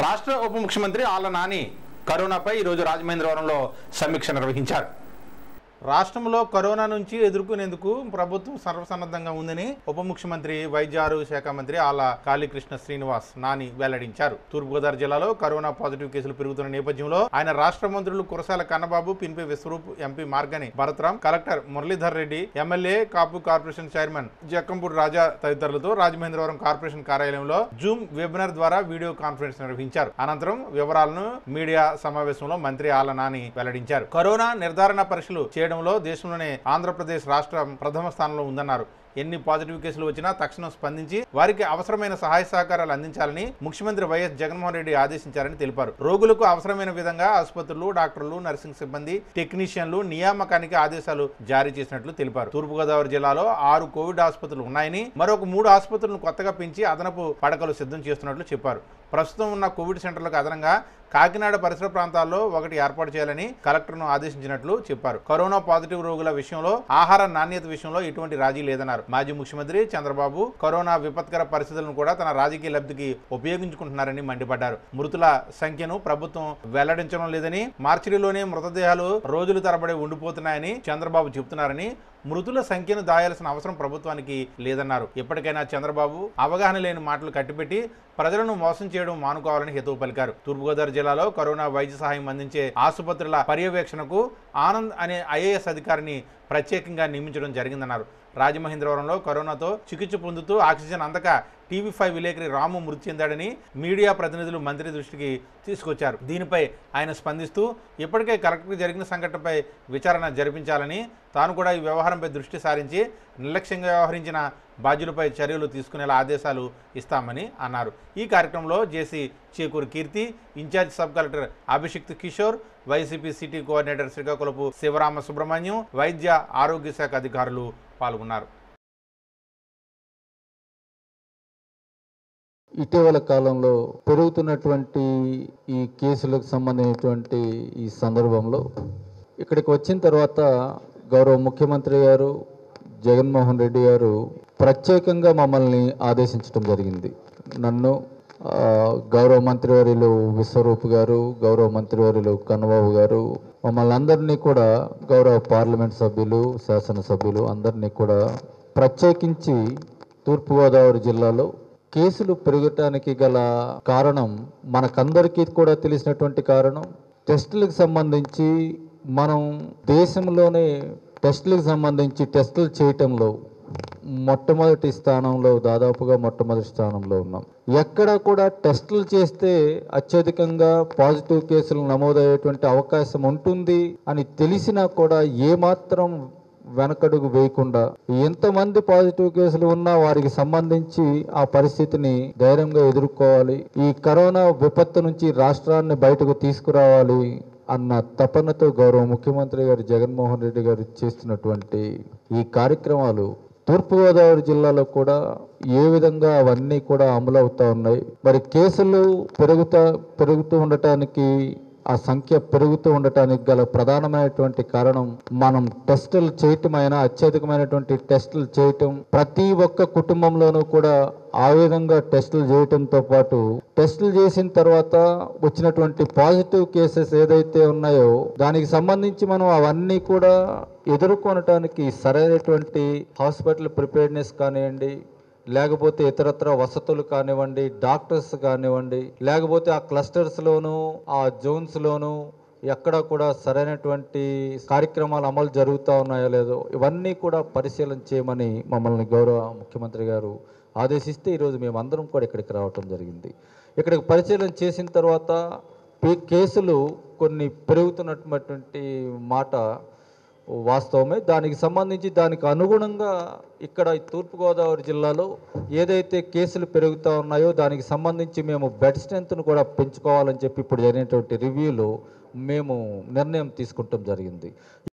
రాష్ట్ర ఉప ముఖ్యమంత్రి ఆళ్ల నాని కరోనాపై ఈరోజు రాజమహేంద్రవరంలో సమీక్ష నిర్వహించారు రాష్ట్రంలో కరోనా నుంచి ఎదుర్కొనేందుకు ప్రభుత్వం సర్వసన్నద్ధంగా ఉందని ఉప ముఖ్యమంత్రి వైద్య ఆరోగ్య శాఖ మంత్రి ఆళ్ల కాళీకృష్ణ శ్రీనివాస్ నాని వెల్లడించారు తూర్పుగోదావరి జిల్లాలో కరోనా పాజిటివ్ కేసులు పెరుగుతున్న నేపథ్యంలో ఆయన రాష్ట్ర మంత్రులు Kurasala Kannababu Pinipe Viswarup MP Margani Bharatram collector Muralidhar Reddy MLA Kapu corporation chairman Jakkampudi Raja తదితరులతో రాజమహేంద్రవరం కార్పొరేషన్ కార్యాలయంలో జూమ్ వెబినార్ ద్వారా వీడియో కాన్ఫరెన్స్ నిర్వహించారు అనంతరం వివరాలను మీడియా సమావేశంలో మంత్రి ఆళ్ల నాని వెల్లడించారు కరోనా నిర్ధారణ పరీక్షలు చేయడంలో దేశంలోనే ఆంధ్రప్రదేశ్ రాష్ట్రం ప్రథమ స్థానంలో ఉందన్నారు ఎన్ని పాజిటివ్ కేసులు వచ్చినా తక్షణం స్పందించి వారికి అవసరమైన సహాయ సహకారాలు అందించాలని ముఖ్యమంత్రి వైఎస్ జగన్మోహన్ రెడ్డి ఆదేశించారని తెలిపారు రోగులకు అవసరమైన విధంగా ఆసుపత్రులు డాక్టర్లు నర్సింగ్ సిబ్బంది టెక్నీషియన్లు నియామకానికి ఆదేశాలు జారీ చేసినట్లు తెలిపారు తూర్పుగోదావరి జిల్లాలో ఆరు కోవిడ్ ఆసుపత్రులు ఉన్నాయని మరొక మూడు ఆసుపత్రులను కొత్తగా పెంచి అదనపు పడకలు సిద్ధం చేస్తున్నట్లు చెప్పారు ప్రస్తుతం ఉన్న కోవిడ్ సెంటర్లకు అదనంగా కాకినాడ పరిసర ప్రాంతాల్లో ఒకటి ఏర్పాటు చేయాలని కలెక్టర్ను ఆదేశించినట్లు చెప్పారు కరోనా పాజిటివ్ రోగుల విషయంలో ఆహార నాణ్యత విషయంలో ఎటువంటి రాజీ లేదన్నారు మాజీ ముఖ్యమంత్రి చంద్రబాబు కరోనా విపత్కర పరిస్థితులను కూడా తన రాజకీయ లబ్ధికి ఉపయోగించుకుంటున్నారని మండిపడ్డారు మృతుల సంఖ్యను ప్రభుత్వం వెల్లడించడం లేదని మార్చిలోనే మృతదేహాలు రోజులు తరబడి ఉండిపోతున్నాయని చంద్రబాబు చెబుతున్నారని మృతుల సంఖ్యను దాయాల్సిన అవసరం ప్రభుత్వానికి లేదన్నారు ఇప్పటికైనా చంద్రబాబు అవగాహన లేని మాటలు కట్టిపెట్టి ప్రజలను మోసం చేయడం మానుకోవాలని హితవు పలికారు తూర్పుగోదావరి జిల్లాలో కరోనా వైద్య సహాయం అందించే ఆసుపత్రుల పర్యవేక్షణకు ఆనంద్ అనే ఐఏఎస్ అధికారిని ప్రత్యేకంగా నియమించడం జరిగిందన్నారు రాజమహేంద్రవరంలో కరోనాతో చికిత్స పొందుతూ ఆక్సిజన్ అందక టీవీ ఫైవ్ విలేకరి రాము మృతి చెందాడని మీడియా ప్రతినిధులు మంత్రి దృష్టికి తీసుకొచ్చారు దీనిపై ఆయన స్పందిస్తూ ఇప్పటికే కలెక్టర్కి జరిగిన సంఘటనపై విచారణ జరిపించాలని తాను కూడా ఈ వ్యవహారంపై దృష్టి సారించి నిర్లక్ష్యంగా వ్యవహరించిన బాధ్యులపై చర్యలు తీసుకునేలా ఆదేశాలు ఇస్తామని అన్నారు ఈ కార్యక్రమంలో JC Chekuru Keerthi in-charge sub collector Abhishikth Kishore YCP city coordinator Srikakulapu Sivarama Subrahmanyam వైద్య ఆరోగ్య శాఖ అధికారులు పాల్గొన్నారు ఇటీవల కాలంలో పెరుగుతున్నటువంటి ఈ కేసులకు సంబంధించినటువంటి ఈ సందర్భంలో ఇక్కడికి వచ్చిన తర్వాత గౌరవ ముఖ్యమంత్రి గారు జగన్మోహన్ రెడ్డి గారు ప్రత్యేకంగా మమ్మల్ని ఆదేశించడం జరిగింది నన్ను ఆ, గౌరవ మంత్రివర్యులు విశ్వరూప్ గారు గౌరవ మంత్రివర్యులు కన్నబాబు గారు మమ్మల్ని అందరినీ కూడా గౌరవ పార్లమెంట్ సభ్యులు శాసనసభ్యులు అందరినీ కూడా ప్రత్యేకించి తూర్పుగోదావరి జిల్లాలో కేసులు పెరగటానికి గల కారణం మనకందరికీ కూడా తెలిసినటువంటి కారణం టెస్టులకు సంబంధించి మనం దేశంలోనే టెస్టులకు సంబంధించి టెస్టులు చేయటంలో మొట్టమొదటి స్థానంలో దాదాపుగా మొట్టమొదటి స్థానంలో ఉన్నాం ఎక్కడ కూడా టెస్టులు చేస్తే అత్యధికంగా పాజిటివ్ కేసులు నమోదయ్యేటువంటి అవకాశం ఉంటుంది అని తెలిసినా కూడా ఏమాత్రం వెనకడుగు వేయకుండా ఎంతమంది పాజిటివ్ కేసులు ఉన్నా వారికి సంబంధించి ఆ పరిస్థితిని ధైర్యంగా ఎదుర్కోవాలి ఈ కరోనా విపత్తు నుంచి రాష్ట్రాన్ని బయటకు తీసుకురావాలి అన్న తపనతో గౌరవ ముఖ్యమంత్రి గారు జగన్మోహన్ రెడ్డి గారు చేస్తున్నటువంటి ఈ కార్యక్రమాలు తూర్పుగోదావరి జిల్లాలో కూడా ఏ విధంగా అవన్నీ కూడా అమలు అవుతా ఉన్నాయి మరి కేసులు పెరుగుతా పెరుగుతూ ఉండటానికి ఆ సంఖ్య పెరుగుతూ ఉండటానికి గల ప్రధానమైనటువంటి కారణం మనం టెస్టులు చేయటమైనా అత్యధికమైనటువంటి టెస్టులు చేయటం ప్రతి ఒక్క కుటుంబంలోనూ కూడా ఆ విధంగా టెస్టులు చేయటంతో పాటు టెస్టులు చేసిన తర్వాత వచ్చినటువంటి పాజిటివ్ కేసెస్ ఏదైతే ఉన్నాయో దానికి సంబంధించి మనం అవన్నీ కూడా ఎదుర్కొనటానికి సరైనటువంటి హాస్పిటల్ ప్రిపేర్నెస్ కానివ్వండి లేకపోతే ఇతరత్ర వసతులు కానివ్వండి డాక్టర్స్ కానివ్వండి లేకపోతే ఆ క్లస్టర్స్లోను ఆ జోన్స్లోను ఎక్కడ కూడా సరైనటువంటి కార్యక్రమాలు అమలు జరుగుతూ ఉన్నాయో లేదో ఇవన్నీ కూడా పరిశీలన చేయమని మమ్మల్ని గౌరవ ముఖ్యమంత్రి గారు ఆదేశిస్తే ఈరోజు మేమందరం కూడా ఇక్కడికి రావటం జరిగింది ఇక్కడికి పరిశీలన చేసిన తర్వాత పే- కేసులు కొన్ని పెరుగుతున్నటువంటి మాట వాస్తవమే దానికి సంబంధించి దానికి అనుగుణంగా ఇక్కడ ఈ తూర్పుగోదావరి జిల్లాలో ఏదైతే కేసులు పెరుగుతూ ఉన్నాయో దానికి సంబంధించి మేము బెడ్ స్ట్రెంత్ను కూడా పెంచుకోవాలని చెప్పి ఇప్పుడు జరిగినటువంటి రివ్యూలో మేము నిర్ణయం తీసుకుంటాం జరిగింది